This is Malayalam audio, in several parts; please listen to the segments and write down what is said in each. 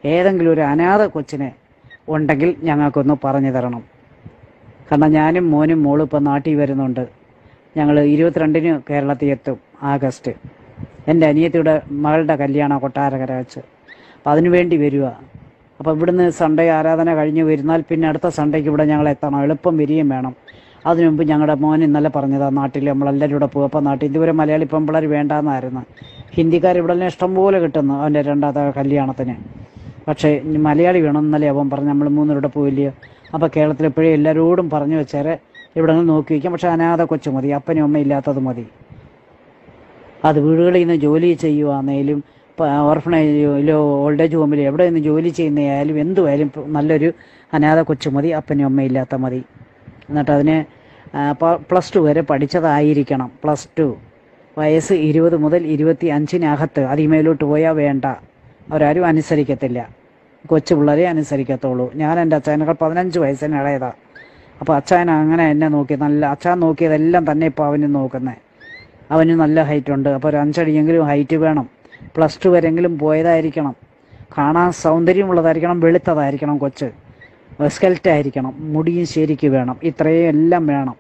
ഏതെങ്കിലും ഒരു അനാഥ കൊച്ചിനെ ഉണ്ടെങ്കിൽ ഞങ്ങൾക്കൊന്ന് പറഞ്ഞു തരണം കാരണം ഞാനും മോനും മോളും ഇപ്പം നാട്ടിൽ വരുന്നുണ്ട് ഞങ്ങൾ ഇരുപത്തിരണ്ടിന് കേരളത്തിൽ എത്തും ആഗസ്റ്റ് എൻ്റെ അനിയത്തിയുടെ മകളുടെ കല്യാണം കൊട്ടാരക്കര വെച്ച് അപ്പം അതിനു വേണ്ടി വരിക അപ്പോൾ ഇവിടുന്ന് സൺഡേ ആരാധന കഴിഞ്ഞ് വരുന്നാൽ പിന്നെ അടുത്ത സൺഡേക്ക് ഇവിടെ ഞങ്ങൾ എത്തണം എളുപ്പം വരികയും വേണം അതിനു മുമ്പ് ഞങ്ങളുടെ മോൻ ഇന്നലെ പറഞ്ഞതാ നാട്ടിൽ നമ്മളെല്ലാവരും കൂടെ പോകും അപ്പോൾ നാട്ടിൽ ഇതുവരെ മലയാളി പെമ്പിള്ളേർ വേണ്ടാന്നായിരുന്നു ഹിന്ദിക്കാർ ഇവിടെ എല്ലാം ഇഷ്ടംപോലെ കിട്ടുന്നു അവൻ്റെ രണ്ടാമത്തെ കല്യാണത്തിന് പക്ഷേ ഇനി മലയാളി വേണം ഇന്നലെ അവൻ പറഞ്ഞു നമ്മൾ മൂന്നിലൂടെ പോയില്ലയോ അപ്പോൾ കേരളത്തിൽ എപ്പോഴും എല്ലാവരോടും പറഞ്ഞു വെച്ചേരെ ഇവിടെ നിന്ന് നോക്കി വയ്ക്കാം പക്ഷെ അനാഥ കൊച്ചു മതി അപ്പനും അമ്മ ഇല്ലാത്തത് മതി അത് വീടുകളിൽ നിന്ന് ജോലി ചെയ്യുവാന്നേലും ഓർഫണേജിലോ ഓൾഡ് ഏജ് ഹോമിലോ എവിടെ നിന്ന് ജോലി ചെയ്യുന്നതായാലും എന്തുമായാലും ഇപ്പൊ നല്ലൊരു അനാഥ കൊച്ചു മതി അപ്പനും അമ്മ ഇല്ലാത്ത മതി എന്നിട്ട് അതിന് പ്ലസ് ടു വരെ പഠിച്ചതായിരിക്കണം പ്ലസ് ടു വയസ്സ് ഇരുപത് മുതൽ ഇരുപത്തി അഞ്ചിനകത്ത് അതിമേലോട്ട് പോയാൽ വേണ്ട അവരാരും അനുസരിക്കത്തില്ല കൊച്ചു പിള്ളേരെ അനുസരിക്കത്തുള്ളൂ ഞാൻ എൻ്റെ അച്ഛനേക്കാൾ പതിനഞ്ച് വയസ്സിന് ഇളയതാ അപ്പോൾ അച്ഛൻ അങ്ങനെ എന്നെ നോക്കി നല്ല അച്ഛൻ നോക്കിയതെല്ലാം തന്നെ ഇപ്പോൾ അവന് നോക്കുന്നത് അവന് നല്ല ഹൈറ്റ് ഉണ്ട് അപ്പോൾ ഒരു അഞ്ചടിയെങ്കിലും ഹൈറ്റ് വേണം പ്ലസ് ടു വരെങ്കിലും പോയതായിരിക്കണം കാണാൻ സൗന്ദര്യമുള്ളതായിരിക്കണം വെളുത്തതായിരിക്കണം കൊച്ച് സ്കെൽറ്റ് ആയിരിക്കണം മുടിയും ശരിക്ക് വേണം ഇത്രയും എല്ലാം വേണം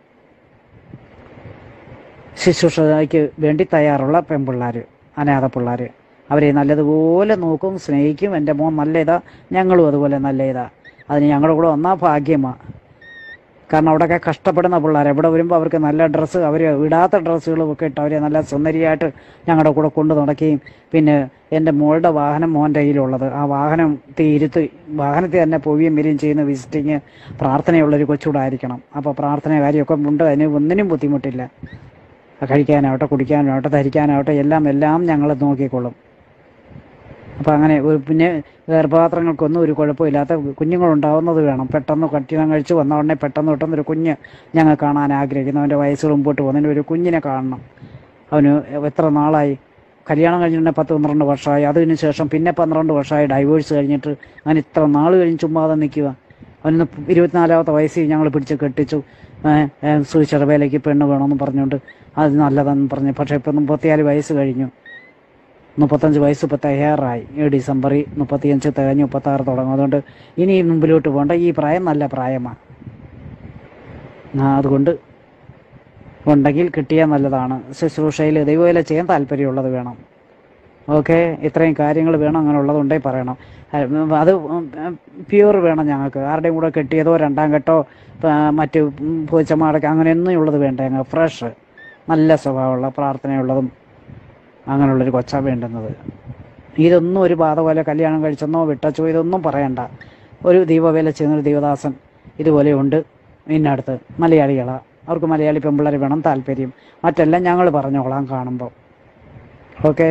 ശുശ്രൂഷയ്ക്ക് വേണ്ടി തയ്യാറുള്ള പെൺപിള്ളേർ അനാഥ പിള്ളേർ അവരെ നല്ലതുപോലെ നോക്കും സ്നേഹിക്കും എൻ്റെ മോൻ നല്ല ഇതാ ഞങ്ങളും അതുപോലെ നല്ല ഇതാ അതിന് ഞങ്ങളുടെ കൂടെ വന്നാൽ ഭാഗ്യമാണ് കാരണം അവിടെയൊക്കെ കഷ്ടപ്പെടുന്ന പിള്ളേർ എവിടെ വരുമ്പോൾ അവർക്ക് നല്ല ഡ്രസ്സ് അവർ ഇടാത്ത ഡ്രസ്സുകളും ഒക്കെ ഇട്ട് അവരെ നല്ല സുന്ദരിയായിട്ട് ഞങ്ങളുടെ കൂടെ കൊണ്ടു നടക്കുകയും പിന്നെ എൻ്റെ മോളുടെ വാഹനം മോൻ്റെ കയ്യിലുള്ളത് ആ വാഹനം തീരുത്ത് വാഹനത്തിൽ തന്നെ പോവുകയും വരികയും ചെയ്യുന്ന വിസിറ്റിങ് പ്രാർത്ഥനയുള്ളൊരു കൊച്ചുകൂടെ ആയിരിക്കണം അപ്പോൾ പ്രാർത്ഥന കാര്യമൊക്കെ ഉണ്ട് അതിന് ഒന്നിനും ബുദ്ധിമുട്ടില്ല കഴിക്കാനാവട്ടെ കുടിക്കാനാവട്ടെ ധരിക്കാനാവട്ടെ എല്ലാം എല്ലാം ഞങ്ങൾ നോക്കിക്കൊള്ളും അപ്പം അങ്ങനെ ഒരു പിന്നെ ഗർഭപാത്രങ്ങൾക്കൊന്നും ഒരു കുഴപ്പമില്ലാത്ത കുഞ്ഞുങ്ങളുണ്ടാവുന്നത് വേണം പെട്ടെന്ന് കല്യാണം കഴിച്ച് വന്ന ഉടനെ പെട്ടെന്ന് പെട്ടെന്ന് ഒരു കുഞ്ഞ് ഞങ്ങൾ കാണാൻ ആഗ്രഹിക്കുന്നു അവൻ്റെ വയസ്സുകൾ മുമ്പോട്ട് പോകുന്നതിന് ഒരു കുഞ്ഞിനെ കാണണം അവന് എത്ര നാളായി കല്യാണം കഴിഞ്ഞിട്ടുണ്ടെങ്കിൽ പത്ത് പന്ത്രണ്ട് വർഷമായി അതിന് ശേഷം പിന്നെ പന്ത്രണ്ട് വർഷമായി ഡൈവേഴ്സ് കഴിഞ്ഞിട്ട് അങ്ങനെ ഇത്ര നാൾ കഴിഞ്ഞ് ചുമ്മാതെ നിൽക്കുക അവനിന്ന് ഇരുപത്തിനാലാമത്തെ വയസ്സിൽ ഞങ്ങൾ പിടിച്ച് കെട്ടിച്ചു സുവിശേഷ വേലയ്ക്ക് പെണ്ണ് വേണമെന്ന് പറഞ്ഞുകൊണ്ട് അത് നല്ലതെന്ന് പറഞ്ഞു പക്ഷേ ഇപ്പം മുപ്പത്തിനാല് വയസ്സ് കഴിഞ്ഞു മുപ്പത്തഞ്ച് വയസ്സ് ഇപ്പം തയ്യാറായി ഈ ഡിസംബറിൽ മുപ്പത്തിയഞ്ച് തികഞ്ഞ് മുപ്പത്താറ് തുടങ്ങും അതുകൊണ്ട് ഇനി മുമ്പിലോട്ട് പോകണ്ട ഈ പ്രായം നല്ല പ്രായമാണ് ആ, അതുകൊണ്ട് ഉണ്ടെങ്കിൽ കിട്ടിയാൽ നല്ലതാണ് ശുശ്രൂഷയിൽ ദൈവവേല ചെയ്യാൻ താല്പര്യമുള്ളത് വേണം ഓക്കെ ഇത്രയും കാര്യങ്ങൾ വേണം അങ്ങനെ ഉള്ളതുണ്ടെങ്കിൽ പറയണം അഹ് അത് പ്യൂർ വേണം ഞങ്ങൾക്ക് ആരുടെയും കൂടെ കെട്ടിയതോ രണ്ടാം കെട്ടോ ആ, മറ്റ് പൂച്ചമാടൊക്കെ അങ്ങനെയൊന്നും ഉള്ളത് വേണ്ട ഞങ്ങൾ ഫ്രഷ് നല്ല സ്വഭാവമുള്ള പ്രാർത്ഥനയുള്ളതും അങ്ങനെയുള്ളൊരു കൊച്ചാ വേണ്ടുന്നത് ഇതൊന്നും ഒരു ബാധ പോലെ കല്യാണം കഴിച്ചെന്നോ വിട്ടച്ചോ ഇതൊന്നും പറയണ്ട ഒരു ദൈവവേല ചെയ്യുന്ന ഒരു ദൈവദാസൻ ഇതുപോലെ ഉണ്ട് ഇന്നടുത്ത് മലയാളികളാ അവർക്ക് മലയാളി പെമ്പിള്ളേർ വേണം താല്പര്യം മറ്റെല്ലാം ഞങ്ങൾ പറഞ്ഞോളാം കാണുമ്പോൾ ഓക്കെ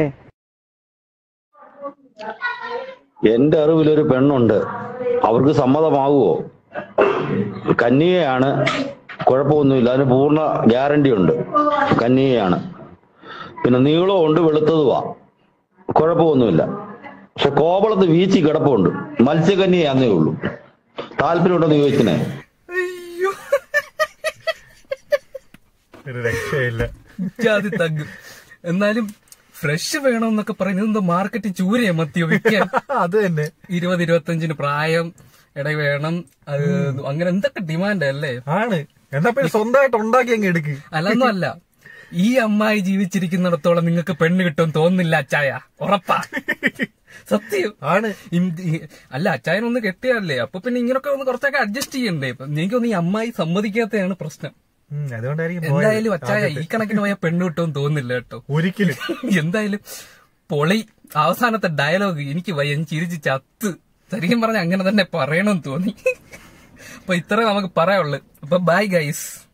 എന്റെ അറിവിലൊരു പെണ്ണുണ്ട് അവർക്ക് സമ്മതമാകുമോ കന്യകയാണ് കുഴപ്പമൊന്നുമില്ല അതിന് പൂർണ്ണ ഗ്യാരണ്ടി ഉണ്ട് കന്യകയാണ് പിന്നെ നീളവും ഉണ്ട് വെളുത്തതുവാ കുഴപ്പമൊന്നുമില്ല പക്ഷെ കോവളത്ത് വീച്ചി കിടപ്പുണ്ട് മത്സ്യകന്യയാന്നേ ഉള്ളൂ താല്പര്യമുണ്ടെന്ന് ചോദിച്ചനെ അയ്യോ ഒരു രക്ഷയില്ല ജാതി തഗ് എന്നാലും ഫ്രഷ് വേണമെന്നൊക്കെ പറയുന്നത് എന്താ മാർക്കറ്റ് ചൂരയാ മത്തിയോ വിൽക്കാൻ അത് തന്നെ ഇരുപത് ഇരുപത്തഞ്ചിന് പ്രായം ഇട വേണം അത് അങ്ങനെ എന്തൊക്കെ ഡിമാൻഡ് അല്ലേ ആണ് എന്നാ പിന്നെ സ്വന്തമായിട്ട് ഉണ്ടാക്കി അങ്ങ് എടുക്ക് അല്ലൊന്നും അല്ല ഈ അമ്മായി ജീവിച്ചിരിക്കുന്നിടത്തോളം നിങ്ങൾക്ക് പെണ്ണ് കിട്ടും തോന്നുന്നില്ല അച്ചായ ഉറപ്പാ സത്യം ആണ് ഇം- ഈ- അല്ല അച്ചായനൊന്ന് കെട്ടിയല്ലേ അപ്പൊ പിന്നെ ഇങ്ങനൊക്കെ ഒന്ന് കുറച്ചൊക്കെ അഡ്ജസ്റ്റ് ചെയ്യണ്ടേ ഇപ്പൊ എനിക്കൊന്ന് ഈ അമ്മായി സമ്മതിക്കാത്തതാണ് പ്രശ്നം ഉം, അതുകൊണ്ടായിരിക്കും പോയത്. എന്തായാലും അച്ചായ ഈ കണക്കിന് പോയാൽ പെണ്ണ് കിട്ടുമെന്ന് തോന്നുന്നില്ല കേട്ടോ ഒരിക്കലും എന്തായാലും പൊളി അവസാനത്തെ ഡയലോഗ് എനിക്ക് വയ്യ ഞാൻ ചിരിച്ച് ചത്ത് ശരിക്കും പറഞ്ഞ അങ്ങനെ തന്നെ പറയണമെന്ന് തോന്നി അപ്പൊ ഇത്ര നമുക്ക് പറയാനുള്ളു അപ്പൊ ബൈ ഗൈസ്